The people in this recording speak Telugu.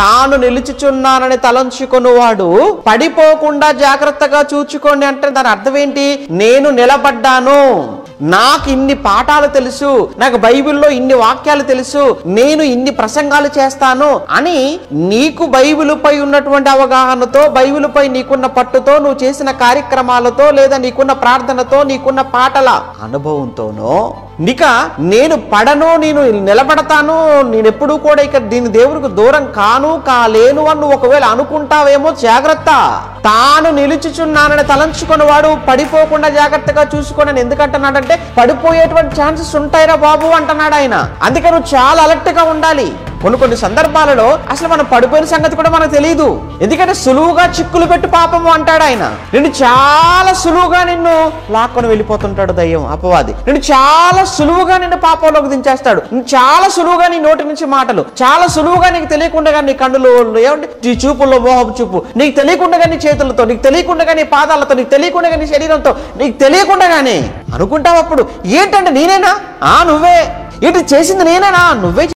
తాను నిలుచుచున్నానని తలంచుకొనువాడు పడిపోకుండా జాగ్రత్తగా చూచుకోండి అంటే దాని అర్థం ఏంటి నేను నిలబడ్డాను నాకు ఇన్ని పాఠాలు తెలుసు నాకు బైబిల్లో ఇన్ని వాక్యాలు తెలుసు నేను ఇన్ని ప్రసంగాలు చేస్తాను అని నీకు బైబిల్ పై ఉన్నటువంటి అవగాహనతో బైబిల్ పై నీకున్న పట్టుతో నువ్వు చేసిన కార్యక్రమాలతో లేదా నీకున్న ప్రార్థనతో నీకున్న పాటల అనుభవంతోనో నిక నేను పడను నేను నిలబడతాను నేను ఎప్పుడూ కూడా ఇక దీని దేవుడికి దూరం కాను కాలేను అని నువ్వు ఒకవేళ అనుకుంటావేమో జాగ్రత్త తాను నిలుచుచున్నానని తలంచుకుని వాడు పడిపోకుండా జాగ్రత్తగా చూసుకోనని ఎందుకంటున్నాడంటే పడిపోయేటువంటి ఛాన్సెస్ ఉంటాయిరా బాబు అంటున్నాడు ఆయన అందుకే నువ్వు చాలా అలర్ట్ గా ఉండాలి కొన్ని కొన్ని సందర్భాలలో అసలు మనం పడిపోయిన సంగతి కూడా మనకు తెలియదు ఎందుకంటే సులువుగా చిక్కులు పెట్టు పాపము అంటాడు ఆయన నిన్ను చాలా సులువుగా నిన్ను లాక్కొని వెళ్ళిపోతుంటాడు దయ్యం అపవాది నిన్ను చాలా సులువుగా నిన్ను పాపంలోకి దించేస్తాడు నిన్ను చాలా సులువుగా నీ నోటి నుంచి మాటలు చాలా సులువుగా నీకు తెలియకుండా నీ కన్నులు ఏమంటే నీ చూపుల్లో మోహపు చూపు నీకు తెలియకుండా నీ చేతులతో నీకు తెలియకుండా నీ పాదాలతో నీకు తెలియకుండా నీ శరీరంతో నీకు తెలియకుండానే అనుకుంటావు అప్పుడు ఏంటంటే నేనేనా ఆ నువ్వే ఏంటి చేసింది నేనేనా నువ్వే